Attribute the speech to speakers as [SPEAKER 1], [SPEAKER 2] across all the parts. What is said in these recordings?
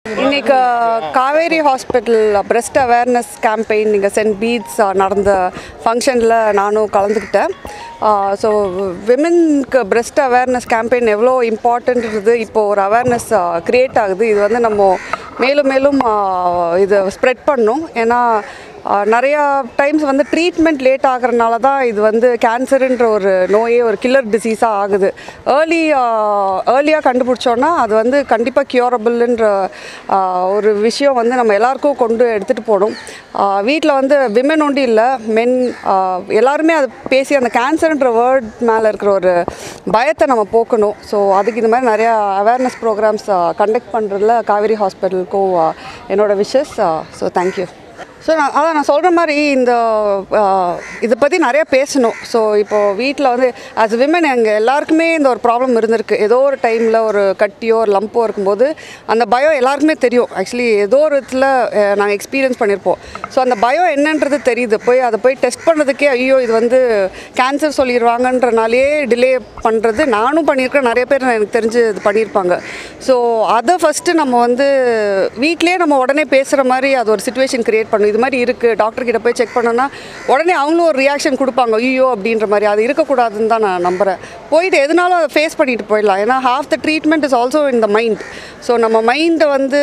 [SPEAKER 1] இன்னைக்கு Kaveri hospital breast awareness campaign இங்கே Saint Bede's நடந்த ஃபங்க்ஷனில் நானும் கலந்துக்கிட்டேன் ஸோ விமென்க்கு பிரஸ்ட் அவேர்னஸ் கேம்பெயின் எவ்வளோ இம்பார்ட்டன்ட்றது இப்போ ஒரு அவேர்னஸ் க்ரியேட் ஆகுது இது வந்து நம்ம மேலும் மேலும் இதை ஸ்ப்ரெட் பண்ணும் ஏன்னா ஆஹ் நிறையா டைம்ஸ் வந்து ட்ரீட்மெண்ட் லேட் ஆகிறனால தான் இது வந்து கேன்சருன்ற ஒரு நோயே ஒரு கில்லர் டிசீஸாக ஆகுது ஏர்லி ஏர்லியாக கண்டுபிடிச்சோன்னா அது வந்து கண்டிப்பாக க்யூரபிள்ன்ற ஒரு விஷயம் வந்து நம்ம எல்லாருக்கும் கொண்டு எடுத்துகிட்டு போகணும் வீட்டில் வந்து விமன் ஒண்டி இல்லை மென் எல்லாருமே அது பேசி அந்த கேன்சர்ன்ற வேர்ட் மேலே இருக்கிற ஒரு பயத்தை நம்ம போக்கணும் ஸோ அதுக்கு இந்த மாதிரி நிறையா அவேர்னஸ் ப்ரோக்ராம்ஸ் கண்டக்ட் பண்ணுறதுல காவேரி ஹாஸ்பிட்டலுக்கும் என்னோட விஷஸ் ஸோ தேங்க்யூ ஸோ நான் அதான் நான் சொல்கிற மாதிரி இந்த ஆஹ், இதை பற்றி நிறைய பேசணும் ஸோ இப்போது வீட்டில் வந்து ஆஸ் விமன் எங்கள் எல்லாருக்குமே இந்த ஒரு ப்ராப்ளம் இருந்திருக்கு ஏதோ ஒரு டைமில் ஒரு கட்டியோ ஒரு லம்போ இருக்கும்போது அந்த பயம் எல்லாருக்குமே தெரியும் ஆக்சுவலி ஏதோ ஒரு இதில் நாங்கள் எக்ஸ்பீரியன்ஸ் பண்ணியிருப்போம் ஸோ அந்த பயம் என்னன்றது தெரியுது போய் அதை போய் டெஸ்ட் பண்ணுறதுக்கே ஐயோ இது வந்து கேன்சர் சொல்லிடுவாங்கன்றனாலே டிலே பண்ணுறது நானும் பண்ணியிருக்கேன் நிறைய பேர் எனக்கு தெரிஞ்சு இது பண்ணியிருப்பாங்க ஸோ அதை ஃபஸ்ட்டு நம்ம வந்து வீட்டிலே நம்ம உடனே பேசுகிற மாதிரி அது ஒரு சுச்சுவேஷன் கிரியேட் பண்ணும் இது மாதிரி இருக்குது டாக்டர் கிட்ட போய் செக் பண்ணோன்னா உடனே அவங்களும் ஒரு ரியாக்ஷன் கொடுப்பாங்க ஐயோ அப்படின்ற மாதிரி அது இருக்கக்கூடாதுன்னு தான் நான் நம்புகிறேன் போயிட்டு எதுனாலும் அதை ஃபேஸ் பண்ணிட்டு போயிடலாம் ஏன்னா half the treatment is also in the mind so நம்ம மைண்டை வந்து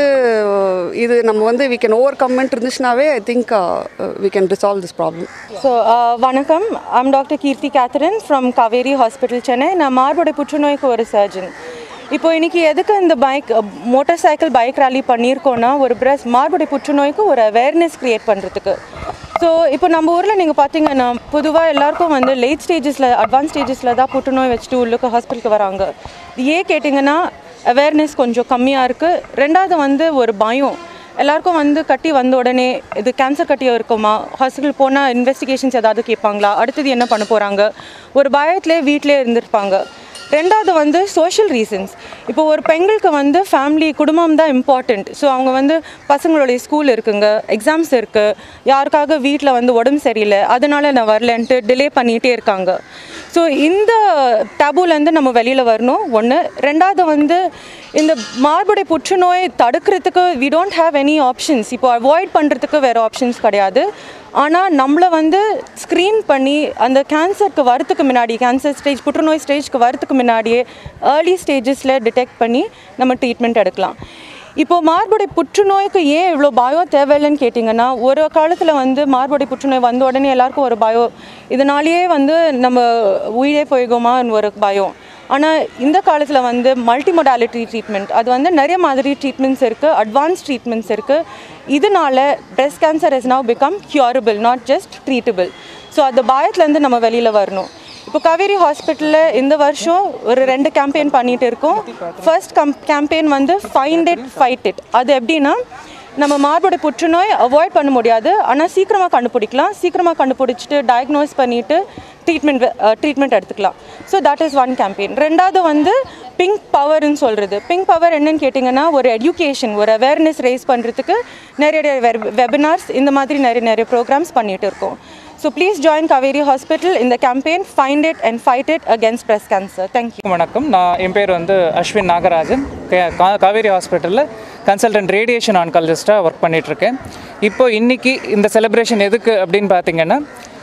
[SPEAKER 1] இது நம்ம வந்து வி கேன் ஓவர் கம்மெண்ட் இருந்துச்சுனாவே I think we can resolve this problem
[SPEAKER 2] so வணக்கம் I'm doctor Keerthi Catherine from Kaveri hospital Chennai நான் மார்போட புற்றுநோய்க்கு ஒரு சர்ஜன் இப்போ இன்னைக்கு எதுக்கு இந்த bike motorcycle bike rally பண்ணியிருக்கோன்னா ஒரு பிரஸ் மார்புடை புற்றுநோய்க்கு ஒரு அவேர்னஸ் க்ரியேட் பண்ணுறதுக்கு ஸோ இப்போ நம்ம ஊரில் நீங்கள் பார்த்தீங்கன்னா பொதுவாக எல்லாருக்கும் வந்து லேட் ஸ்டேஜஸில் அட்வான்ஸ் ஸ்டேஜஸில் தான் புற்றுநோய் வச்சுட்டு உள்ளுக்கு ஹாஸ்பிட்டலுக்கு வராங்க இது ஏன் கேட்டிங்கன்னா அவேர்னஸ் கொஞ்சம் கம்மியாக இருக்குது ரெண்டாவது வந்து ஒரு பயம் எல்லாருக்கும் வந்து கட்டி வந்த உடனே இது கேன்சர் கட்டியாக இருக்குமா ஹாஸ்பிட்டல் போனால் இன்வெஸ்டிகேஷன்ஸ் ஏதாவது கேட்பாங்களா அடுத்தது என்ன பண்ண போகிறாங்க ஒரு பயத்திலே வீட்டிலே இருந்திருப்பாங்க ரெண்டாவது வந்து சோஷியல் ரீசன்ஸ் இப்போ ஒரு பெண்களுக்கு வந்து ஃபேமிலி குடும்பம் தான் இம்பார்ட்டண்ட் ஸோ அவங்க வந்து பசங்களுடைய ஸ்கூல் இருக்குங்க எக்ஸாம்ஸ் இருக்குது யாருக்காக வீட்டில் வந்து உடம்பு சரியில்லை அதனால நான் வரலன்ட்டு டிலே பண்ணிகிட்டே இருக்காங்க ஸோ இந்த டேபுலேருந்து நம்ம வெளியில் வரணும் ஒன்று ரெண்டாவது வந்து இந்த மார்புடை புற்றுநோய் தடுக்கிறதுக்கு we don't have any options இப்போ அவாய்ட் பண்ணுறதுக்கு வேறு ஆப்ஷன்ஸ் கிடையாது ஆனால் நம்மளை வந்து ஸ்க்ரீன் பண்ணி அந்த கேன்சருக்கு வரத்துக்கு முன்னாடி கேன்சர் ஸ்டேஜ் புற்றுநோய் ஸ்டேஜ்க்கு வரத்துக்கு முன்னாடியே ஏர்லி ஸ்டேஜஸில் டிடெக்ட் பண்ணி நம்ம ட்ரீட்மெண்ட் எடுக்கலாம் இப்போ மார்புடை புற்றுநோய்க்கு ஏன் இவ்வளோ பயம் தேவையில்லைன்னு கேட்டிங்கன்னா ஒரு காலத்தில் வந்து மார்புடை புற்றுநோய் வந்த உடனே எல்லாருக்கும் ஒரு பயம் இதனாலேயே வந்து நம்ம உயிரே போய்குமான்னு ஒரு பயம் ஆனால் இந்த காலத்தில் வந்து மல்டி மொடாலிட்டி ட்ரீட்மெண்ட் அது வந்து நிறைய மாதிரி ட்ரீட்மெண்ட்ஸ் இருக்குது அட்வான்ஸ் ட்ரீட்மெண்ட்ஸ் இருக்குது இதனால breast cancer is now become curable not just treatable so அந்த பயத்துலேருந்து நம்ம வெளியில் வரணும் இப்போ காவேரி ஹாஸ்பிட்டலில் இந்த வருஷம் ஒரு ரெண்டு கேம்பெயின் பண்ணிட்டு இருக்கோம் ஃபர்ஸ்ட் கம் கேம்பெயின் வந்து ஃபைண்ட் இட் ஃபைட் இட் அது எப்படின்னா நம்ம மார்போட புற்றுநோய் அவாய்ட் பண்ண முடியாது ஆனால் சீக்கிரமாக கண்டுபிடிக்கலாம் சீக்கிரமாக கண்டுபிடிச்சிட்டு டயக்னோஸ் பண்ணிவிட்டு ட்ரீட்மெண்ட் ட்ரீட்மெண்ட் எடுத்துக்கலாம் so that is one campaign ரெண்டாவது வந்து பிங்க் பவர்னு சொல்கிறது பிங்க் பவர் என்னன்னு கேட்டிங்கன்னா ஒரு எஜுகேஷன் ஒரு அவேர்னஸ் ரைஸ் பண்ணுறதுக்கு நிறைய வெபினார்ஸ் இந்த மாதிரி நிறைய நிறைய ப்ரோக்ராம்ஸ் பண்ணிட்டு இருக்கோம் so please join Kauvery hospital இந்த campaign find it and fight it against breast cancer thank you
[SPEAKER 3] வணக்கம் நான் என் பேர் வந்து அஸ்வின் நாகராஜன் கே- கா- காவேரி ஹாஸ்பிட்டலில் கன்சல்டன்ட் ரேடியேஷன் ஆன்காலஜிஸ்ட்டாக ஒர்க் பண்ணிகிட்ருக்கேன் இப்போ இன்றைக்கி இந்த செலிப்ரேஷன் எதுக்கு அப்படின்னு பார்த்தீங்கன்னா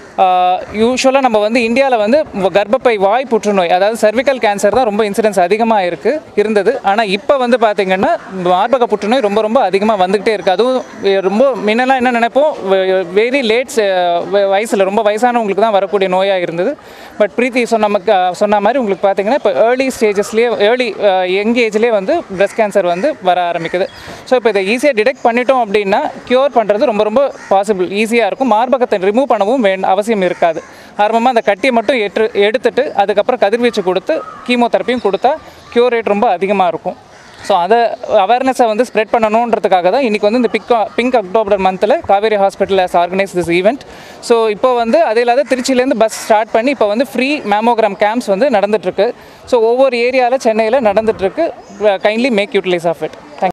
[SPEAKER 3] யூஸ்வலாக நம்ம வந்து இந்தியாவில் வந்து கர்ப்பப்பை வாய் புற்றுநோய் அதாவது cervical கேன்சர் தான் ரொம்ப இன்சிடென்ஸ் அதிகமாக இருக்குது இருந்தது ஆனால் இப்போ வந்து பார்த்திங்கன்னா மார்பக புற்றுநோய் ரொம்ப ரொம்ப அதிகமாக வந்துக்கிட்டே இருக்குது அதுவும் வெ- ரொம்ப முன்னெல்லாம் என்ன நினைப்போம் வெரி லேட் வயசில் ரொம்ப வயசானவங்களுக்கு தான் வரக்கூடிய நோயாக இருந்தது பட் பிரீத்தி சொன்ன மக்க- சொன்ன மாதிரி உங்களுக்கு பார்த்தீங்கன்னா இப்போ ஏர்லி ஸ்டேஜஸ்லேயே ஏர்லி யங் ஏஜ்லேயே வந்து breast கேன்சர் வந்து வர ஆரம்பிக்குது ஸோ இப்போ இதை ஈஸியாக டிடெக்ட் பண்ணிட்டோம் அப்படின்னா க்யூர் பண்ணுறது ரொம்ப ரொம்ப பாசிபிள் ஈஸியாக இருக்கும் மார்பகத்தை ரிமூவ் பண்ணவும் வேண்ட அவசியம் இருக்காது ஆரம்பமாக அந்த கட்டியை மட்டும் எட்டு எடுத்துட்டு அதுக்கப்புறம் கதிர்வீச்சு கொடுத்து கீமோதெரப்பியும் கொடுத்தா க்யூர் ரேட் ரொம்ப அதிகமாக இருக்கும் ஸோ அதை அவேர்னஸை வந்து ஸ்ப்ரெட் பண்ணணுன்றதுக்காக தான் இன்றைக்கி வந்து இந்த பிக் பிங்க் அக்டோபர் மந்தில் Kauvery hospital has organise this event so இப்போ வந்து அது இல்லாத திருச்சியிலேருந்து பஸ் ஸ்டார்ட் பண்ணி இப்போ வந்து ஃப்ரீ மேமோகிராம் கேம்ப்ஸ் வந்து நடந்துட்டுருக்கு ஸோ ஒவ்வொரு ஏரியாவில் சென்னையில் நடந்துட்டுருக்கு kindly make utilise of it thank